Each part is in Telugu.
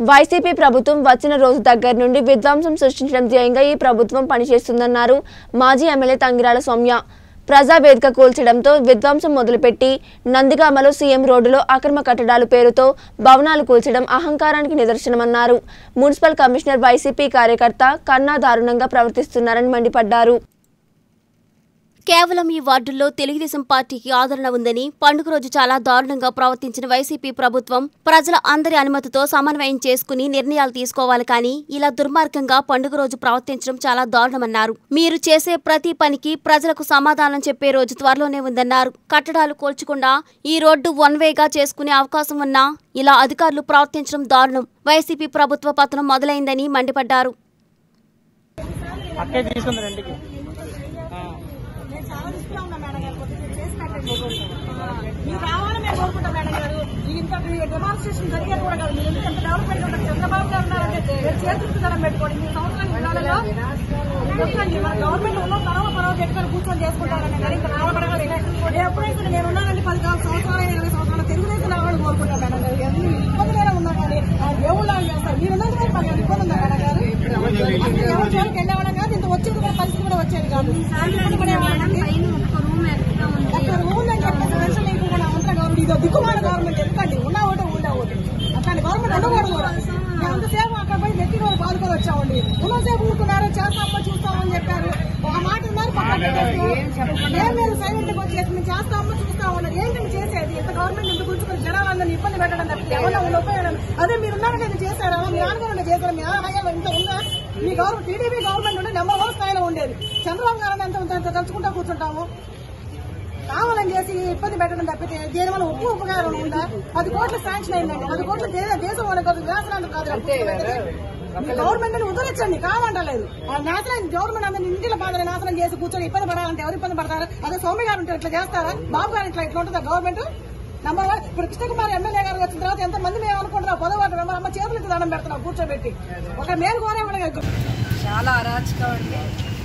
వైసీపీ ప్రభుత్వం వచ్చిన రోజు దగ్గర నుండి విధ్వంసం సృష్టించడం ధ్యేయంగా ఈ ప్రభుత్వం పనిచేస్తుందన్నారు మాజీ ఎమ్మెల్యే తంగిరాల సౌమ్య ప్రజావేదిక కూల్చడంతో విధ్వంసం మొదలుపెట్టి నందిగామలో సీఎం రోడ్డులో అక్రమ కట్టడాలు పేరుతో భవనాలు కూల్చడం అహంకారానికి నిదర్శనమన్నారు మున్సిపల్ కమిషనర్ వైసీపీ కార్యకర్త కన్నా దారుణంగా ప్రవర్తిస్తున్నారని మండిపడ్డారు కేవలం ఈ వార్డుల్లో తెలుగుదేశం పార్టీకి ఆదరణ ఉందని పండుగ రోజు చాలా దారుణంగా ప్రవర్తించిన వైసీపీ ప్రభుత్వం ప్రజల అందరి అనుమతితో సమన్వయం చేసుకుని నిర్ణయాలు తీసుకోవాలి కానీ ఇలా దుర్మార్గంగా పండుగ రోజు ప్రవర్తించడం చాలా దారుణమన్నారు మీరు చేసే ప్రతి పనికి ప్రజలకు సమాధానం చెప్పే రోజు త్వరలోనే ఉందన్నారు కట్టడాలు కూల్చకుండా ఈ రోడ్డు వన్ వేగా చేసుకునే అవకాశం ఉన్నా ఇలా అధికారులు ప్రవర్తించడం దారుణం వైసీపీ ప్రభుత్వ పతనం మొదలైందని మండిపడ్డారు అక్కే తీసుకుంది రెండుకి నేను చాలా దృష్టిలో ఉన్నా మేడం గారు కొద్దిగా చేసి పెట్టండి మీరు రావాలని మేము కోరుకుంటాం మేడం గారు ఇంత డెమాన్స్ట్రేషన్ జరిగేది కూడా కాదు మీరు ఎందుకు ఎంత డెవలప్మెంట్ ఉంటారు చంద్రబాబు గారు ఉన్నారంటే మీరు చేతులకు ధరం పెట్టుకోండి మీ సంవత్సరానికి ఉండాలలో చెప్పండి మన గవర్నమెంట్ ఉన్న తర్వాత పర్వాత పెట్టుకొని కూర్చొని చేసుకుంటారని కానీ ఇంకా రావడగలి ఎప్పుడైతే నేను ఉన్నానండి పది కాదు సంవత్సరాలు ఇరవై సంవత్సరాలు తెలుగుదేశం రావాలని కోరుకుంటాం మేడం గారు ఎన్ని ఇబ్బందులైనా ఉన్నా కానీ దేవుళ్ళ చేస్తారు మీరు ఉన్నందుకు మరి మాకు ఇబ్బంది ఉందా మేడం గారు అసలు ఎవరి జోలికి వెళ్ళేవాళ్ళం కాదు ఇంత వచ్చేది కూడా పరిస్థితి కూడా వచ్చేది కాదు ఇబ్బంది పడేవాళ్ళండి ఒక్క రూమ్ అని చెప్పేసి పెన్షన్ లేకుండా ఉంటారు గవర్నమెంట్ ఇదో దిక్కుమాల గవర్నమెంట్ ఎందుకండి ఉన్నా ఒకటి ఉండే ఒకటి అట్లాంటి గవర్నమెంట్ ఉండకూడదు కూడా మేము అంతసేపు అక్కడ పోయి నెత్తి కూడా పాల్గొని వచ్చామండి ఉన్నసేపు ఊరుకున్నారు చేస్తామో చూస్తామని చెప్పారు ఒక మాట ఉన్నారు పక్కన పెట్టేసి ఏం లేదు సైలెంట్ గా వచ్చేసి మేము చేస్తామో చూస్తామన్నారు ఏంటండి చేసేది ఇంత గవర్నమెంట్ ఇంత గుర్తుకుని జనాలందరినీ ఇబ్బంది పెట్టడం తప్పితే ఎవరన్నా ఉన్న ఉపయోగం అదే మీరు ఉన్నారంటే ఇది చేశారా మీ నాన్నగారు చేశారు మీ హయాలో ఇంత ఉందా మీ గవర్నమెంట్ టీడీపీ గవర్నమెంట్ ఉండే నెంబర్ వన్ స్థాయిలో ఉండేది చంద్రబాబు గారు ఎంత ఎంత తలుచుకుంటా కూర్చుంటాము కావాలని చేసి ఇబ్బంది పెట్టడం తప్పితే దేని వల్ల ఉప్పు ఉపకారం ఉందా పది కోట్లు శాంక్షన్ అయిందండి పది కోట్లు దే- దేశం వాళ్ళకి కాదు నాశనానికి కాదు గవర్నమెంట్ ని ఉదరించండి కావంటలేదు ఆ నాశనం గవర్నమెంట్ అందరిని ఇంటిలో బాధలు నాశనం చేసి కూర్చొని ఇబ్బంది పడాలంటే ఎవరు ఇబ్బంది పడతారు అదే సౌమ్య గారు ఉంటే ఇట్లా చేస్తారా బాబు గారు ఇట్లా ఇట్లా ఉంటుందా గవర్నమెంట్ నంబర్ వన్ ఇప్పుడు కృష్ణకుమార్ ఎమ్మెల్యే గారు వచ్చిన తర్వాత ఎంత మంది మేము అనుకుంటున్నాం పొదవాటు మెంబర్ అమ్మ చేతులకి దండం పెడుతున్నాం కూర్చోబెట్టి ఒక మేలు కోరే చాలా అరాచకం అండి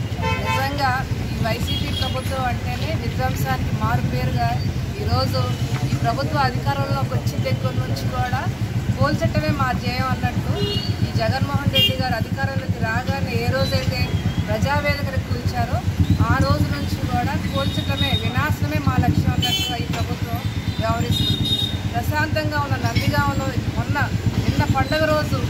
నిజంగా ఈ వైసీపీ ప్రభుత్వం అంటేనే విధ్వంసానికి మారు పేరుగా ఈరోజు ఈ ప్రభుత్వ అధికారంలోకి వచ్చిన దగ్గర నుంచి కూడా పోల్చటమే మా ధ్యేయం అన్నట్టు ఈ జగన్మోహన్ రెడ్డి గారు అధికారంలోకి రాగానే ఏ రోజైతే ప్రజావేదికను కూల్చారో ఆ రోజు నుంచి కూడా కూల్చటమే వినాశనమే మా లక్ష్యం అన్నట్టుగా ఈ ప్రభుత్వం వ్యవహరిస్తుంది ప్రశాంతంగా ఉన్న నందిగామలో మొన్న నిన్న పండుగ రోజు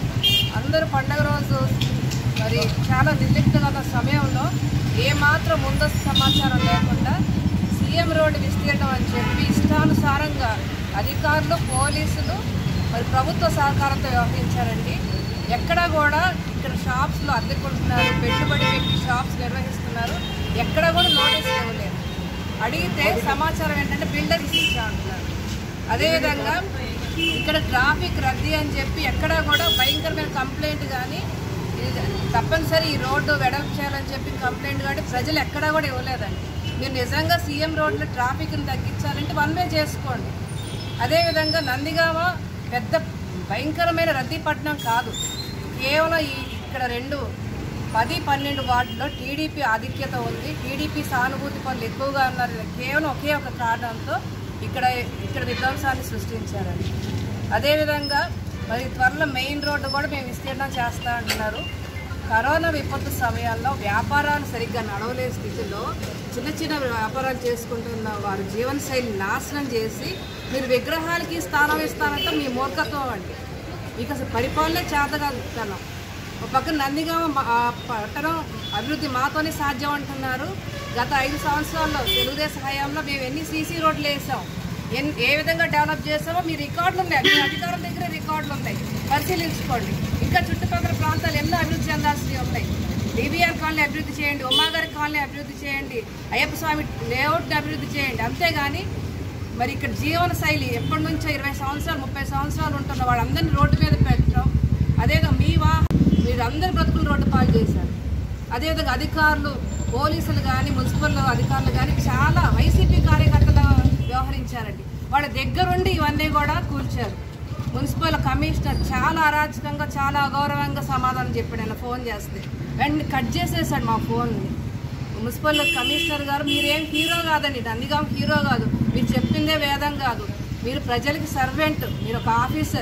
అందరూ పండగ రోజు మరి చాలా నిర్లిప్తంగా ఉన్న సమయంలో ఏమాత్రం ముందస్తు సమాచారం లేకుండా సీఎం రోడ్డు విస్తీర్ణం అని చెప్పి ఇష్టానుసారంగా అధికారులు పోలీసులు మరి ప్రభుత్వ సహకారంతో వ్యవహరించారండి ఎక్కడా కూడా ఇక్కడ షాప్స్లో అద్దెకుంటున్నారు పెట్టుబడి పెట్టి షాప్స్ నిర్వహిస్తున్నారు ఎక్కడ కూడా నోటీస్ ఇవ్వలేదు అడిగితే సమాచారం ఏంటంటే బిల్డర్ ఇచ్చా అంటున్నారు అదేవిధంగా ఇక్కడ ట్రాఫిక్ రద్దీ అని చెప్పి ఎక్కడా కూడా భయంకరమైన కంప్లైంట్ కానీ ఇది తప్పనిసరి ఈ రోడ్డు వెడల్పు చేయాలని చెప్పి కంప్లైంట్ కానీ ప్రజలు ఎక్కడా కూడా ఇవ్వలేదండి మీరు నిజంగా సీఎం రోడ్లో ట్రాఫిక్ని తగ్గించాలంటే వన్ వే చేసుకోండి అదేవిధంగా నందిగామ పెద్ద భయంకరమైన రద్దీ పట్టణం కాదు కేవలం ఈ ఇక్కడ రెండు పది పన్నెండు వార్డులో టీడీపీ ఆధిక్యత ఉంది టీడీపీ సానుభూతి పనులు ఎక్కువగా ఉన్నారు కేవలం ఒకే ఒక కారణంతో ఇక్కడ ఇక్కడ విధ్వంసాన్ని సృష్టించారండి అదేవిధంగా మరి త్వరలో మెయిన్ రోడ్డు కూడా మేము విస్తీర్ణం చేస్తా అంటున్నారు కరోనా విపత్తు సమయాల్లో వ్యాపారాలు సరిగ్గా నడవలేని స్థితిలో చిన్న చిన్న వ్యాపారాలు చేసుకుంటున్న వారి జీవనశైలి నాశనం చేసి మీరు విగ్రహాలకి స్థానం ఇస్తానంటే మీ మూర్ఖత్వం అండి మీకు అసలు పరిపాలనే చేతగాతనం ఒక పక్కన నందిగామ మా- ఆ పట్టణం అభివృద్ధి మాతోనే సాధ్యం అంటున్నారు గత ఐదు సంవత్సరాల్లో తెలుగుదేశం హయాంలో మేము ఎన్ని సీసీ రోడ్లు వేసాం ఎన్ ఏ విధంగా డెవలప్ చేసామో మీ రికార్డులు ఉన్నాయి మీ అధికారుల దగ్గర రికార్డులు ఉన్నాయి పరిశీలించుకోండి ఇంకా చుట్టుపక్కల ప్రాంతాలు ఎన్నో అభివృద్ధి చెందాల్సినవి ఉన్నాయి డిబిఆర్ కాలనీ అభివృద్ధి చేయండి ఉమాగారి కాలనీ అభివృద్ధి చేయండి అయ్యప్ప స్వామి లేఅవుట్ని అభివృద్ధి చేయండి అంతేగాని మరి ఇక్కడ జీవన శైలి ఎప్పటి నుంచో ఇరవై సంవత్సరాలు ముప్పై సంవత్సరాలు ఉంటున్న వాళ్ళందరినీ రోడ్డు మీద పెట్టడం అదేవిధంగా మీ వా మీరందరి బ్రతుకులు రోడ్డు పాలు చేశారు అదేవిధంగా అధికారులు పోలీసులు కానీ మున్సిపల్ అధికారులు కానీ చాలా వైసీపీ కార్యకర్తలు వ్యవహరించారండి వాళ్ళ దగ్గరుండి ఇవన్నీ కూడా కూల్చారు మున్సిపల్ కమిషనర్ చాలా అరాచకంగా చాలా అగౌరవంగా సమాధానం చెప్పాడు ఆయన ఫోన్ చేస్తే వెంటనే కట్ చేసేసాడు మా ఫోన్ని మున్సిపల్ కమిషనర్ గారు మీరేం హీరో కాదండి నందిగాం హీరో కాదు మీరు చెప్పిందే వేదం కాదు మీరు ప్రజలకి సర్వెంట్ మీరు ఒక ఆఫీసర్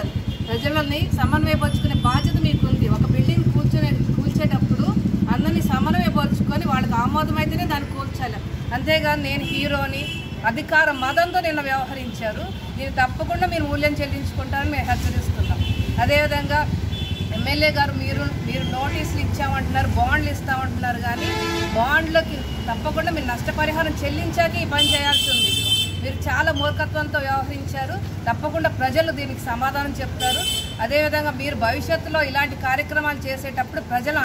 ప్రజలని సమన్వయపరుచుకునే బాధ్యత మీకు ఉంది ఒక బిల్డింగ్ కూర్చునే కూల్చేటప్పుడు అందరినీ సమన్వయపరుచుకొని వాళ్ళకి ఆమోదమైతేనే దాన్ని కూల్చాలి అంతేగాని నేను హీరోని అధికార మదంతో నిన్న వ్యవహరించారు దీన్ని తప్పకుండా మీరు మూల్యం చెల్లించుకుంటారని మేము హెచ్చరిస్తున్నాం అదేవిధంగా ఎమ్మెల్యే గారు మీరు మీరు నోటీసులు ఇచ్చామంటున్నారు బాండ్లు ఇస్తామంటున్నారు కానీ బాండ్లకి తప్పకుండా మీరు నష్టపరిహారం చెల్లించాక ఈ పని చేయాల్సి ఉంది మీరు చాలా మూర్ఖత్వంతో వ్యవహరించారు తప్పకుండా ప్రజలు దీనికి సమాధానం చెప్తారు అదేవిధంగా మీరు భవిష్యత్తులో ఇలాంటి కార్యక్రమాలు చేసేటప్పుడు ప్రజలు